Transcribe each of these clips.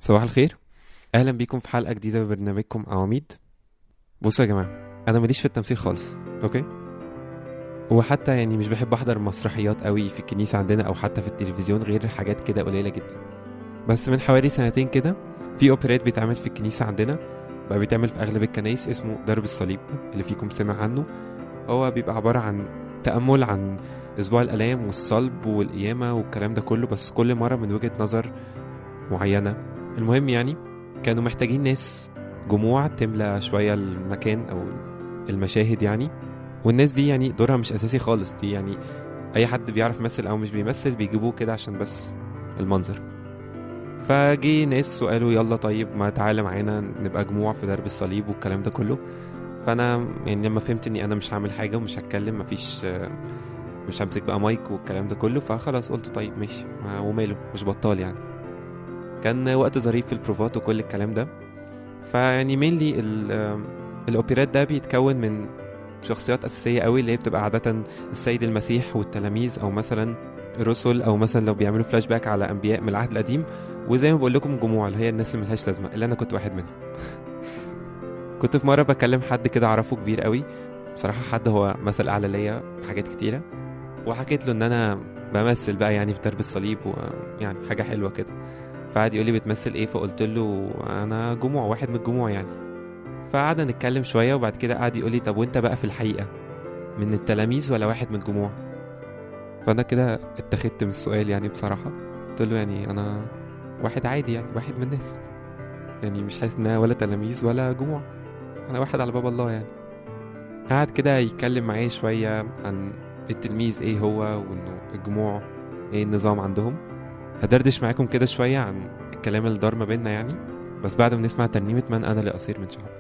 صباح الخير اهلا بيكم في حلقه جديده من برنامجكم عواميد بصوا يا جماعه انا ماليش في التمثيل خالص اوكي وحتى يعني مش بحب احضر مسرحيات قوي في الكنيسه عندنا او حتى في التلفزيون غير حاجات كده قليله جدا بس من حوالي سنتين كده في اوبريت بيتعمل في الكنيسه عندنا بقى بيتعمل في اغلب الكنايس اسمه درب الصليب اللي فيكم سمع عنه هو بيبقى عباره عن تامل عن اسبوع الالام والصلب والقيامه والكلام ده كله بس كل مره من وجهه نظر معينه المهم يعني كانوا محتاجين ناس جموع تملى شويه المكان او المشاهد يعني والناس دي يعني دورها مش اساسي خالص دي يعني اي حد بيعرف يمثل او مش بيمثل بيجيبوه كده عشان بس المنظر فجي ناس وقالوا يلا طيب ما تعالى معانا نبقى جموع في درب الصليب والكلام ده كله فانا يعني لما فهمت اني انا مش هعمل حاجه ومش هتكلم مفيش مش همسك بقى مايك والكلام ده كله فخلاص قلت طيب ماشي ما- وماله مش بطال يعني كان وقت ظريف في البروفات وكل الكلام ده فيعني مينلي الاوبريت ده بيتكون من شخصيات اساسيه قوي اللي هي بتبقى عاده السيد المسيح والتلاميذ او مثلا الرسل او مثلا لو بيعملوا فلاش باك على انبياء من العهد القديم وزي ما بقول لكم جموع اللي هي الناس اللي ملهاش لازمه اللي انا كنت واحد منهم كنت في مره بكلم حد كده اعرفه كبير قوي بصراحه حد هو مثل اعلى ليا في حاجات كتيره وحكيت له ان انا بمثل بقى يعني في درب الصليب ويعني حاجه حلوه كده فقعد يقول لي بتمثل ايه فقلت له انا جموع واحد من الجموع يعني فقعدنا نتكلم شويه وبعد كده قعد يقول لي طب وانت بقى في الحقيقه من التلاميذ ولا واحد من الجموع فانا كده اتخذت من السؤال يعني بصراحه قلت له يعني انا واحد عادي يعني واحد من الناس يعني مش حاسس ان أنا ولا تلاميذ ولا جموع انا واحد على باب الله يعني قعد كده يتكلم معايا شويه عن التلميذ ايه هو وانه الجموع ايه النظام عندهم هدردش معاكم كده شويه عن الكلام اللي دار ما بينا يعني بس بعد ما نسمع ترنيمه من انا لاصير من شعبك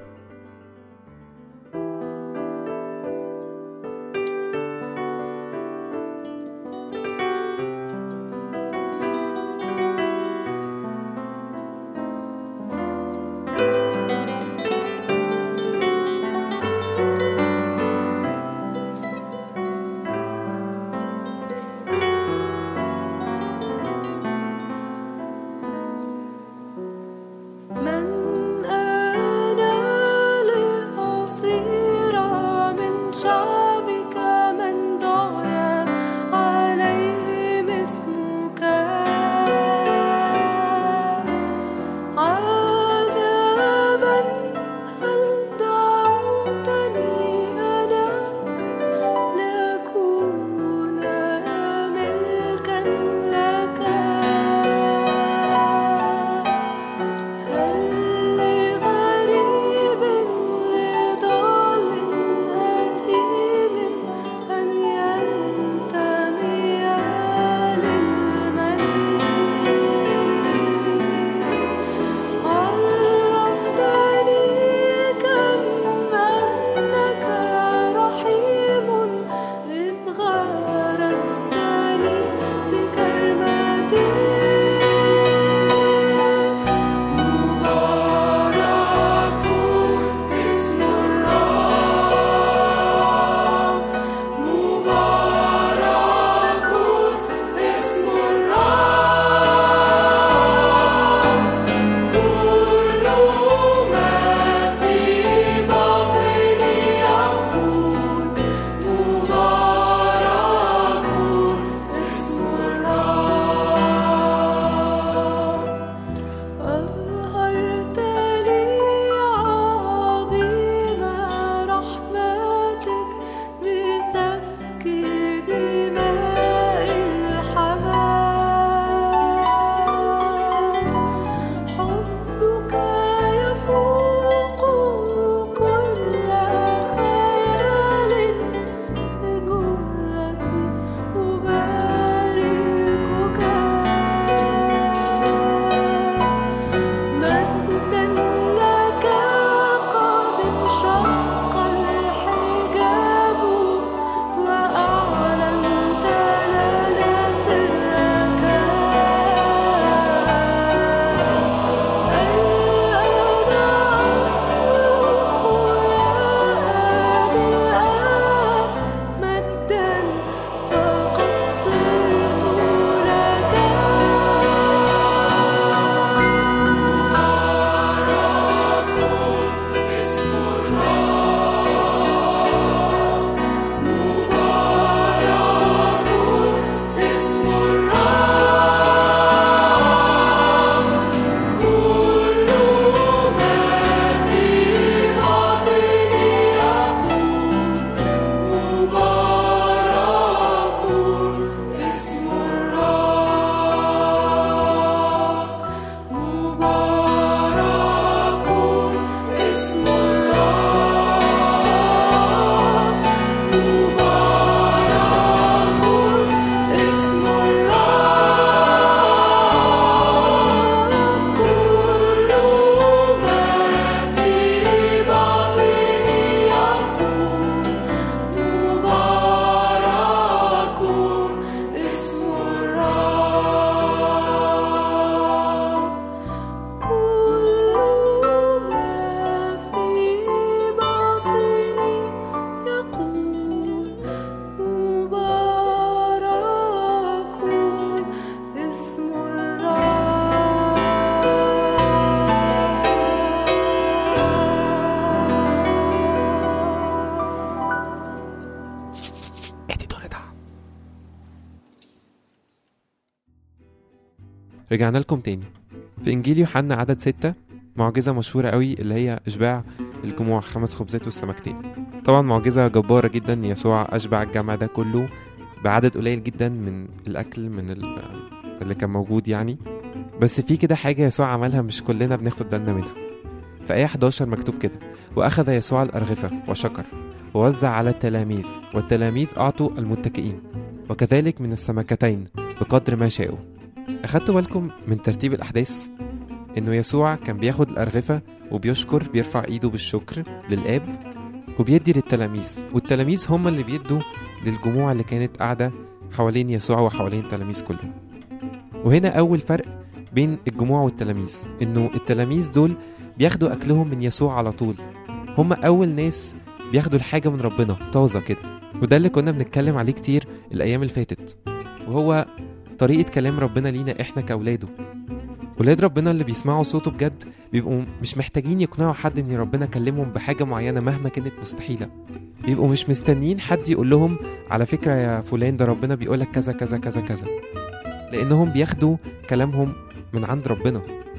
من أنا رجعنا لكم تاني في إنجيل يوحنا عدد ستة معجزة مشهورة قوي اللي هي إشباع الجموع خمس خبزات والسمكتين طبعا معجزة جبارة جدا يسوع أشبع الجمع ده كله بعدد قليل جدا من الأكل من ال- اللي كان موجود يعني بس في كده حاجة يسوع عملها مش كلنا بناخد بالنا منها في آية 11 مكتوب كده وأخذ يسوع الأرغفة وشكر ووزع على التلاميذ والتلاميذ أعطوا المتكئين وكذلك من السمكتين بقدر ما شاءوا أخدتوا بالكم من ترتيب الأحداث إنه يسوع كان بياخد الأرغفة وبيشكر بيرفع إيده بالشكر للآب وبيدي للتلاميذ والتلاميذ هم اللي بيدوا للجموع اللي كانت قاعدة حوالين يسوع وحوالين التلاميذ كلهم وهنا أول فرق بين الجموع والتلاميذ إنه التلاميذ دول بياخدوا أكلهم من يسوع على طول هم أول ناس بياخدوا الحاجة من ربنا طازة كده وده اللي كنا بنتكلم عليه كتير الأيام اللي فاتت وهو طريقة كلام ربنا لينا إحنا كأولاده ولاد ربنا اللي بيسمعوا صوته بجد بيبقوا مش محتاجين يقنعوا حد ان ربنا كلمهم بحاجة معينة مهما كانت مستحيلة بيبقوا مش مستنيين حد يقول لهم على فكرة يا فلان ده ربنا بيقولك كذا كذا كذا كذا لأنهم بياخدوا كلامهم من عند ربنا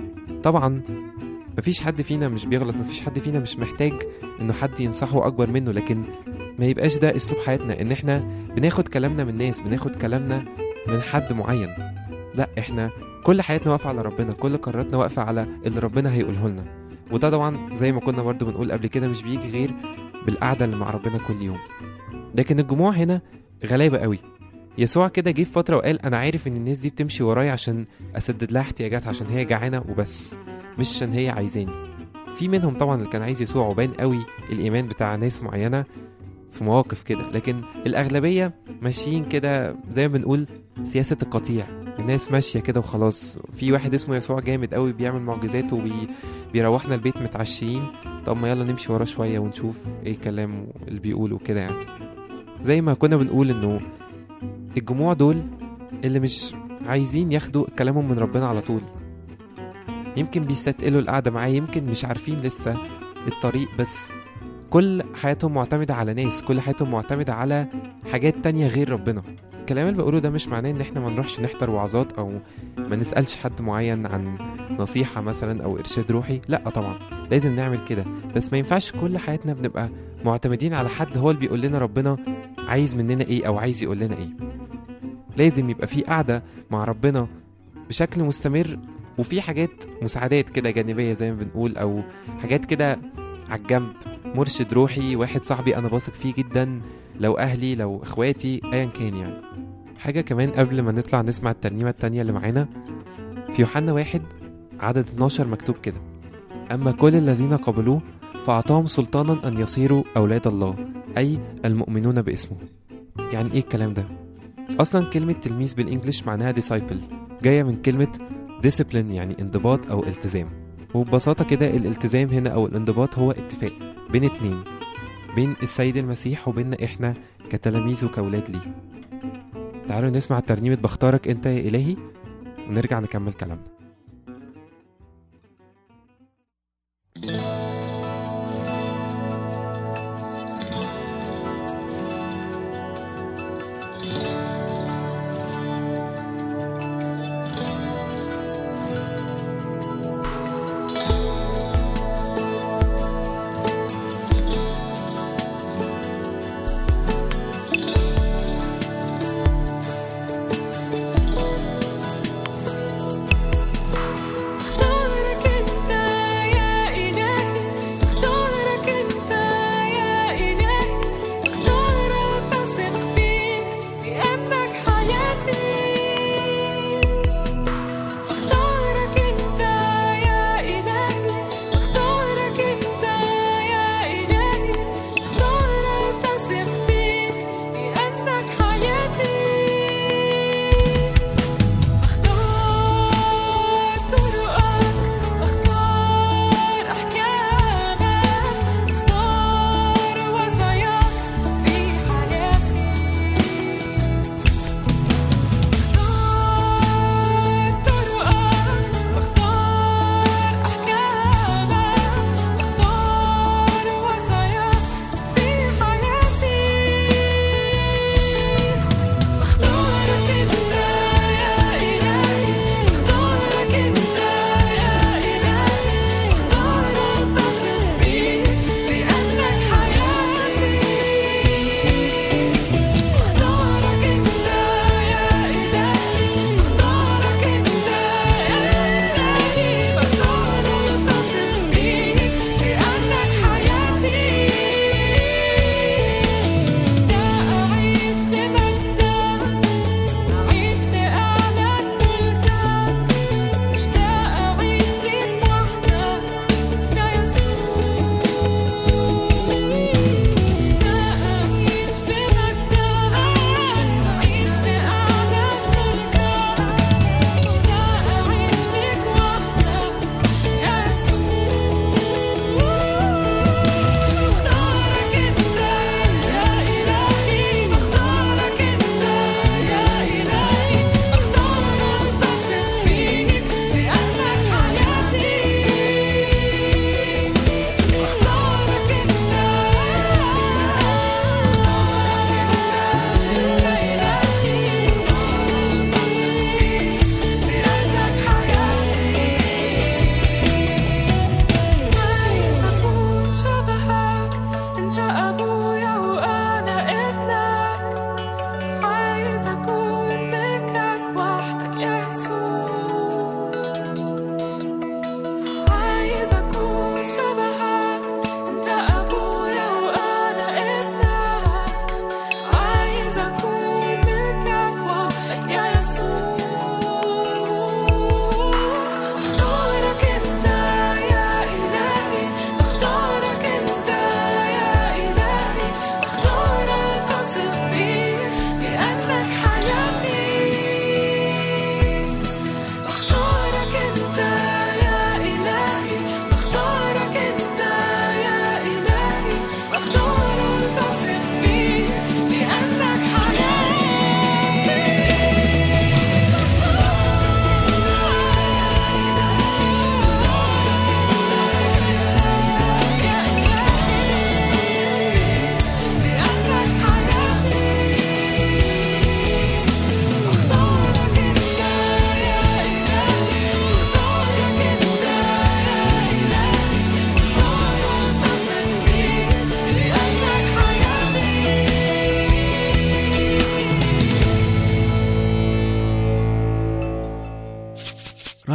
طبعا مفيش حد فينا مش بيغلط مفيش حد فينا مش محتاج انه حد ينصحه اكبر منه لكن ما يبقاش ده اسلوب حياتنا ان احنا بناخد كلامنا من ناس بناخد كلامنا من حد معين لا احنا كل حياتنا واقفه على ربنا كل قراراتنا واقفه على اللي ربنا هيقوله لنا وده طبعا زي ما كنا برضو بنقول قبل كده مش بيجي غير بالقعده اللي مع ربنا كل يوم لكن الجموع هنا غلابه قوي يسوع كده جه في فتره وقال انا عارف ان الناس دي بتمشي ورايا عشان اسدد لها احتياجاتها عشان هي جعانه وبس مش عشان هي عايزاني في منهم طبعا اللي كان عايز يسوع وبان قوي الايمان بتاع ناس معينه في مواقف كده لكن الاغلبيه ماشيين كده زي ما بنقول سياسه القطيع الناس ماشيه كده وخلاص في واحد اسمه يسوع جامد قوي بيعمل معجزات وبيروحنا البيت متعشيين طب ما يلا نمشي وراه شويه ونشوف ايه كلام اللي بيقوله كده يعني زي ما كنا بنقول انه الجموع دول اللي مش عايزين ياخدوا كلامهم من ربنا على طول يمكن بيستثقلوا القعدة معاه يمكن مش عارفين لسه الطريق بس كل حياتهم معتمدة على ناس كل حياتهم معتمدة على حاجات تانية غير ربنا الكلام اللي بقوله ده مش معناه ان احنا ما نروحش نحضر وعظات او ما نسألش حد معين عن نصيحة مثلا او ارشاد روحي لا طبعا لازم نعمل كده بس ما ينفعش كل حياتنا بنبقى معتمدين على حد هو اللي بيقول لنا ربنا عايز مننا ايه او عايز يقول لنا ايه لازم يبقى في قعدة مع ربنا بشكل مستمر وفي حاجات مساعدات كده جانبية زي ما بنقول أو حاجات كده على الجنب مرشد روحي واحد صاحبي أنا واثق فيه جدا لو أهلي لو إخواتي أيا كان يعني حاجة كمان قبل ما نطلع نسمع الترنيمة التانية اللي معانا في يوحنا واحد عدد 12 مكتوب كده أما كل الذين قبلوه فأعطاهم سلطانا أن يصيروا أولاد الله أي المؤمنون باسمه يعني إيه الكلام ده؟ أصلا كلمة تلميذ بالإنجلش معناها disciple جاية من كلمة discipline يعني انضباط أو التزام وببساطة كده الالتزام هنا أو الانضباط هو اتفاق بين اتنين بين السيد المسيح وبيننا إحنا كتلاميذ وكأولاد ليه تعالوا نسمع ترنيمة بختارك أنت يا إلهي ونرجع نكمل كلامنا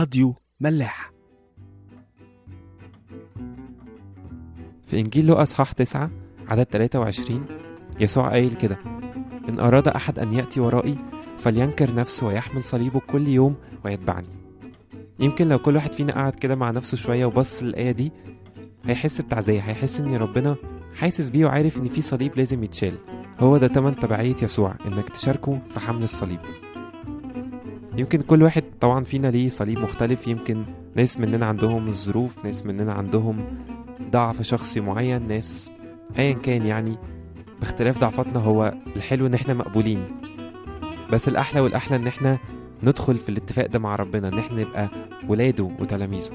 راديو ملاح في إنجيل لوقا إصحاح 9 عدد 23 يسوع قايل كده إن أراد أحد أن يأتي ورائي فلينكر نفسه ويحمل صليبه كل يوم ويتبعني يمكن لو كل واحد فينا قعد كده مع نفسه شوية وبص للآية دي هيحس بتعزية هيحس إن ربنا حاسس بيه وعارف إن في صليب لازم يتشال هو ده تمن تبعية يسوع إنك تشاركه في حمل الصليب يمكن كل واحد طبعا فينا ليه صليب مختلف يمكن ناس مننا عندهم الظروف ناس مننا عندهم ضعف شخصي معين ناس ايا كان يعني باختلاف ضعفاتنا هو الحلو ان احنا مقبولين بس الاحلى والاحلى ان احنا ندخل في الاتفاق ده مع ربنا ان احنا نبقى ولاده وتلاميذه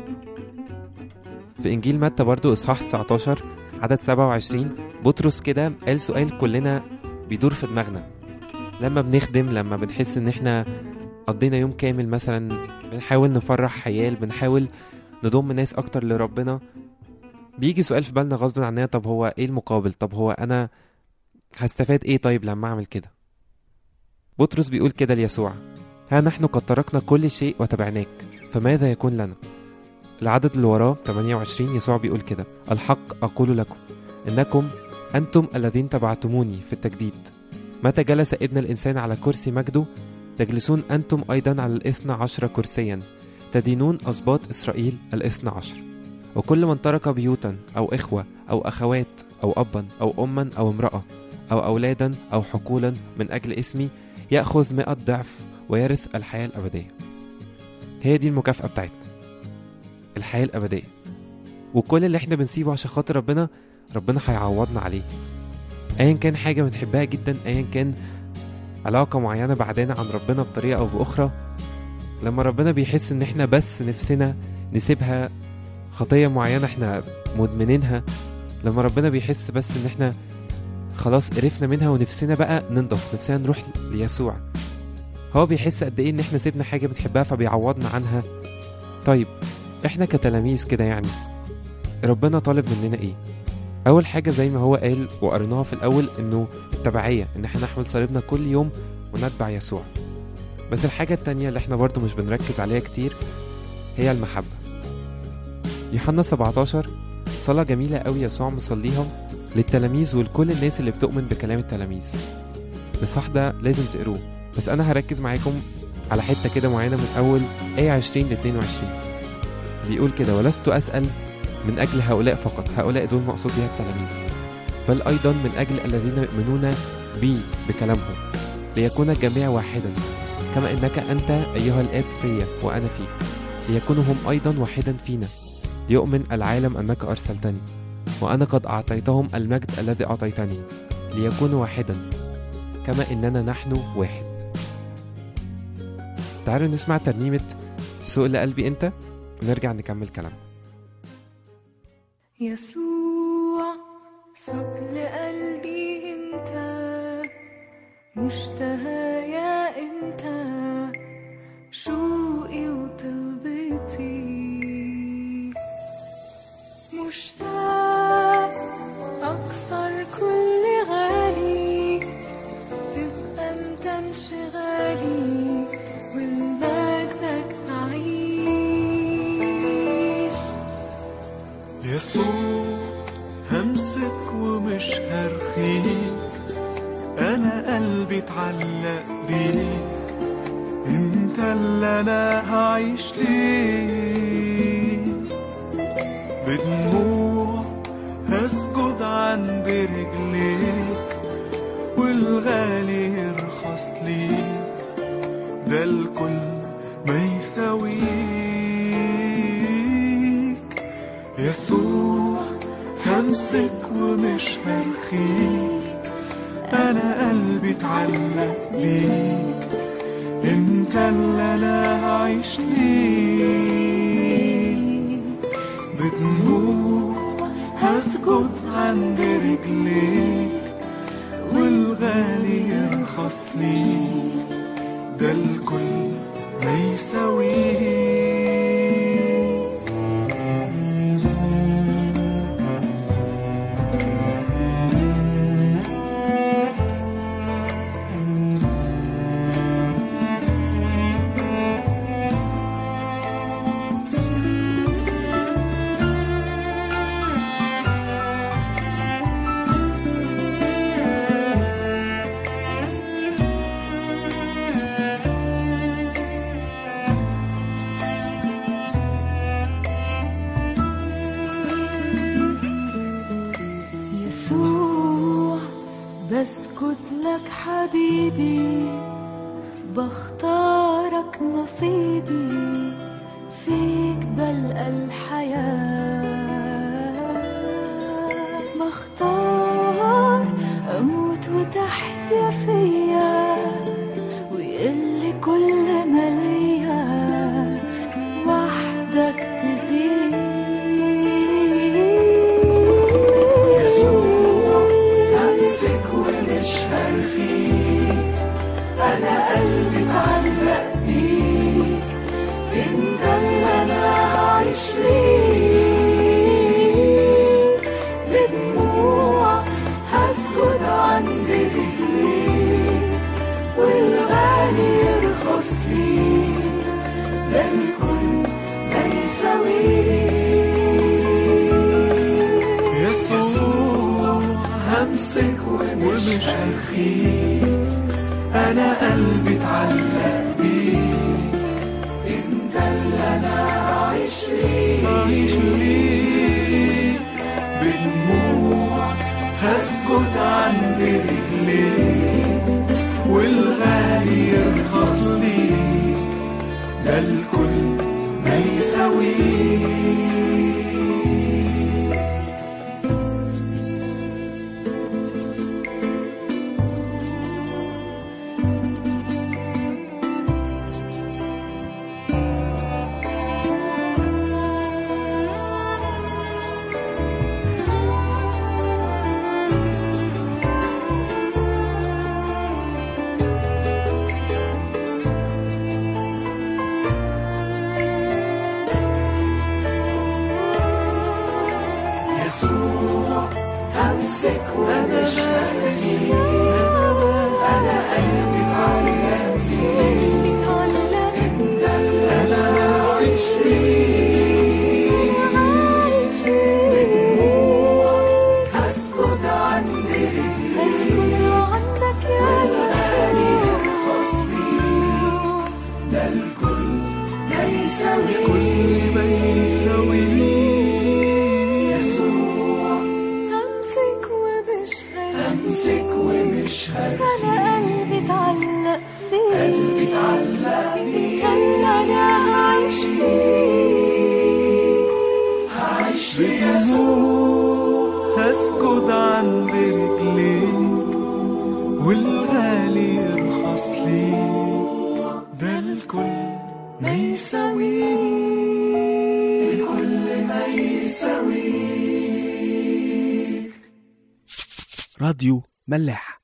في انجيل متى برضو اصحاح 19 عدد 27 بطرس كده قال سؤال كلنا بيدور في دماغنا لما بنخدم لما بنحس ان احنا قضينا يوم كامل مثلا بنحاول نفرح عيال بنحاول نضم ناس اكتر لربنا بيجي سؤال في بالنا غصب عننا طب هو ايه المقابل طب هو انا هستفاد ايه طيب لما اعمل كده بطرس بيقول كده ليسوع ها نحن قد تركنا كل شيء وتبعناك فماذا يكون لنا العدد اللي وراه 28 يسوع بيقول كده الحق أقول لكم إنكم أنتم الذين تبعتموني في التجديد متى جلس ابن الإنسان على كرسي مجده تجلسون أنتم أيضا على الإثنى عشر كرسيا تدينون أسباط إسرائيل الإثنى عشر وكل من ترك بيوتا أو إخوة أو أخوات أو أبا أو أما أو امرأة أو أولادا أو حقولا من أجل اسمي يأخذ مئة ضعف ويرث الحياة الأبدية هي دي المكافأة بتاعتنا الحياة الأبدية وكل اللي احنا بنسيبه عشان خاطر ربنا ربنا هيعوضنا عليه ايا كان حاجة بنحبها جدا ايا كان علاقة معينة بعدنا عن ربنا بطريقة أو بأخرى لما ربنا بيحس إن إحنا بس نفسنا نسيبها خطية معينة إحنا مدمنينها لما ربنا بيحس بس إن إحنا خلاص قرفنا منها ونفسنا بقى ننضف نفسنا نروح ليسوع هو بيحس قد إيه إن إحنا سيبنا حاجة بنحبها فبيعوضنا عنها طيب إحنا كتلاميذ كده يعني ربنا طالب مننا إيه؟ أول حاجة زي ما هو قال وقريناها في الأول إنه التبعية إن إحنا نحمل صليبنا كل يوم ونتبع يسوع بس الحاجة التانية اللي إحنا برضو مش بنركز عليها كتير هي المحبة يوحنا 17 صلاة جميلة أوي يسوع مصليها للتلاميذ ولكل الناس اللي بتؤمن بكلام التلاميذ الإصحاح ده لازم تقروه بس أنا هركز معاكم على حتة كده معينة من أول آية 20 ل 22 بيقول كده ولست أسأل من أجل هؤلاء فقط هؤلاء دول مقصود بها التلاميذ بل أيضا من أجل الذين يؤمنون بي بكلامهم ليكون الجميع واحدا كما إنك أنت أيها الآب فيا وأنا فيك ليكونوا هم أيضا واحدا فينا ليؤمن العالم أنك أرسلتني وأنا قد أعطيتهم المجد الذي أعطيتني ليكونوا واحدا كما إننا نحن واحد تعالوا نسمع ترنيمة سوق لقلبي أنت ونرجع نكمل كلامنا يسوع سوق لقلبي انت مشتهى يا انت شوقي وطلبتي مشتاق اكسر كل غالي تبقى انت انشغالي ولمجدك اعيش يسوع همسك ومش هرخيك انا قلبي اتعلق بيك انت اللي انا هعيش ليك بدموع هسجد عند رجليك والغالي يرخص ليك ده الكل ما يساويك يسوع همسك ومش هرخيك انا قلبي اتعلق بيك انت اللي انا هعيش ليك بدموع هسجد عند رجليك والغالي يرخص ليك ده الكل ما يساويك لك حبيبي بختارك نصيبي فيك بلقى الحياة بختار أموت وتحيا فيا ويقلي كل ما ليا وحدك تزيد يسوع همسك ومش هرخيك انا قلبي اتعلق بيك انت اللي انا هعيش ليك بدموع هسجد عند رجليك والغالي يرخص ليك ده الكل ما يساويك يسوع همسك ومش هرخيك انا قلبي اتعلق بيك انت اللي انا هعيش ليك هعيش ليك بدموع هسجد عند رجليك والغالي يرخص ليك ده الكل ما يساويك يسوع همسك ومش هسيبك انا قلبي اتعلق فيك بتعلق انت اللي انا عايش فيك بدموع هسجد عند رجليك أسكن عندك يا والغالي يسوع يرخص ليك ده الكل ما يساوي الكل ما يساوي يسوع همسك ومش امسك ومش هرخي أنا قلبي اتعلق بيك قلبي اتعلق بيك انت اللي أنا هعيش ليك هعيش ليسوع هسجد عند رجليك والغالي يرخص ليك ده الكل ما يساويك الكل ما يساويك راديو ملاح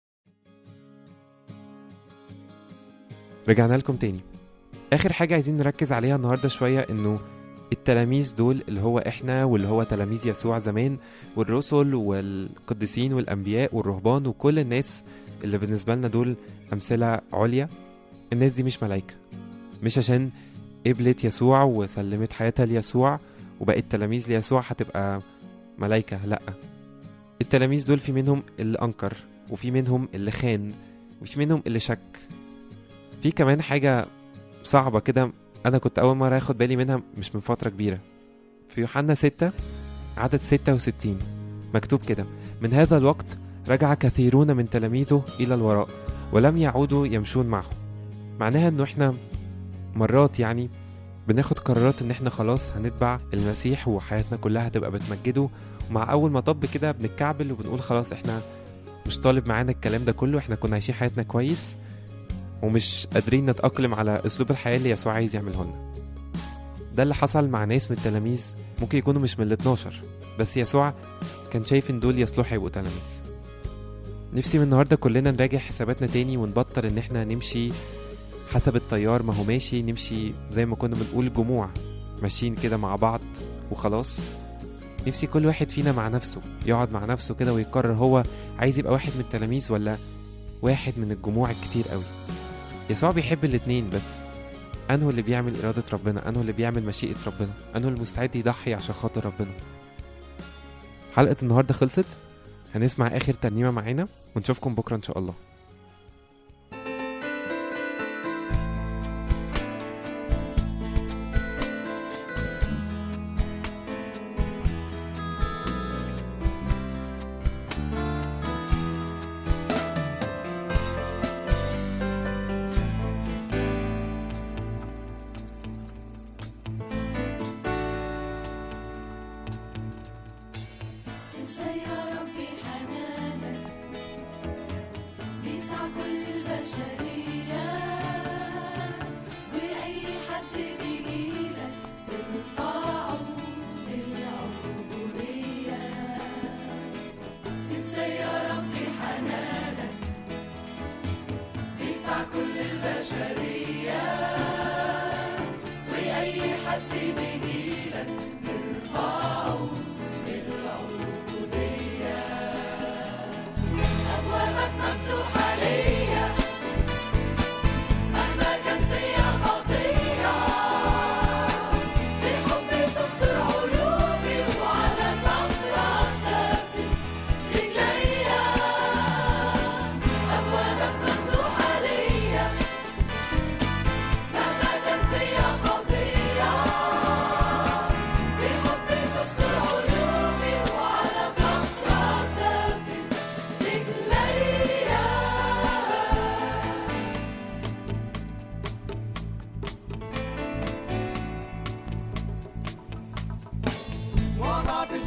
رجعنا لكم تاني اخر حاجه عايزين نركز عليها النهارده شويه انه التلاميذ دول اللي هو احنا واللي هو تلاميذ يسوع زمان والرسل والقديسين والانبياء والرهبان وكل الناس اللي بالنسبه لنا دول امثله عليا الناس دي مش ملايكه مش عشان قبلت يسوع وسلمت حياتها ليسوع وبقت تلاميذ ليسوع هتبقى ملايكه لا التلاميذ دول في منهم اللي انكر وفي منهم اللي خان وفي منهم اللي شك في كمان حاجة صعبة كده أنا كنت أول مرة أخد بالي منها مش من فترة كبيرة في يوحنا ستة عدد ستة وستين مكتوب كده من هذا الوقت رجع كثيرون من تلاميذه إلى الوراء ولم يعودوا يمشون معه معناها إنه إحنا مرات يعني بناخد قرارات إن إحنا خلاص هنتبع المسيح وحياتنا كلها هتبقى بتمجده ومع أول مطب كده بنتكعبل وبنقول خلاص إحنا مش طالب معانا الكلام ده كله إحنا كنا عايشين حياتنا كويس ومش قادرين نتأقلم على أسلوب الحياة اللي يسوع عايز يعمله لنا ده اللي حصل مع ناس من التلاميذ ممكن يكونوا مش من ال 12 بس يسوع كان شايف ان دول يصلحوا يبقوا تلاميذ نفسي من النهارده كلنا نراجع حساباتنا تاني ونبطل ان احنا نمشي حسب التيار ما هو ماشي نمشي زي ما كنا بنقول جموع ماشيين كده مع بعض وخلاص نفسي كل واحد فينا مع نفسه يقعد مع نفسه كده ويقرر هو عايز يبقى واحد من التلاميذ ولا واحد من الجموع الكتير قوي يسوع بيحب الاتنين بس انه اللي بيعمل إرادة ربنا انه اللي بيعمل مشيئة ربنا انه المستعد يضحي عشان خاطر ربنا حلقة النهاردة خلصت هنسمع آخر ترنيمة معانا ونشوفكم بكرة إن شاء الله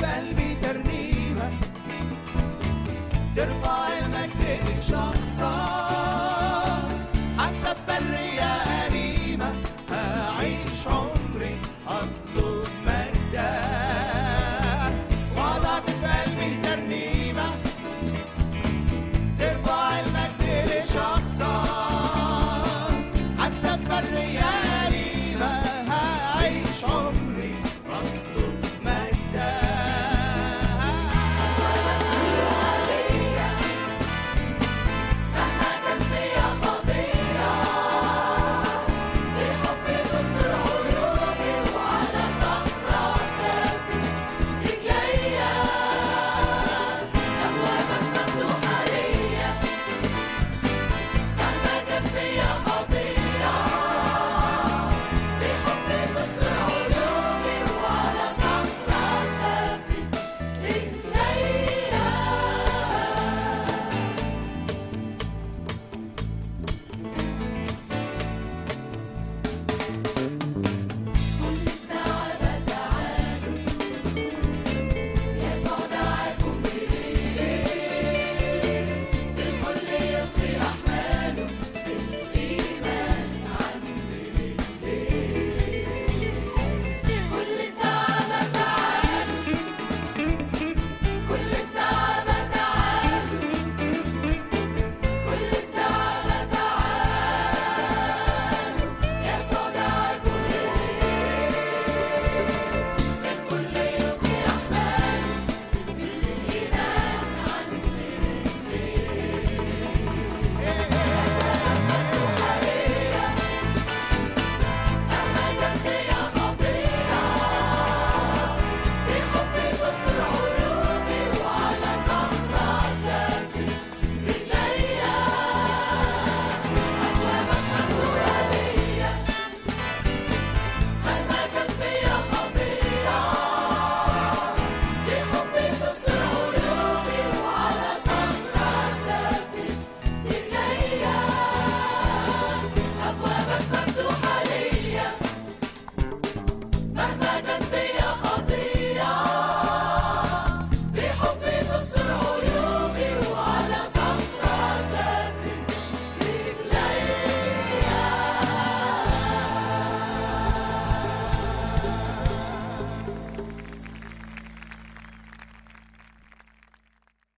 في قلبي ترنيمة ترفع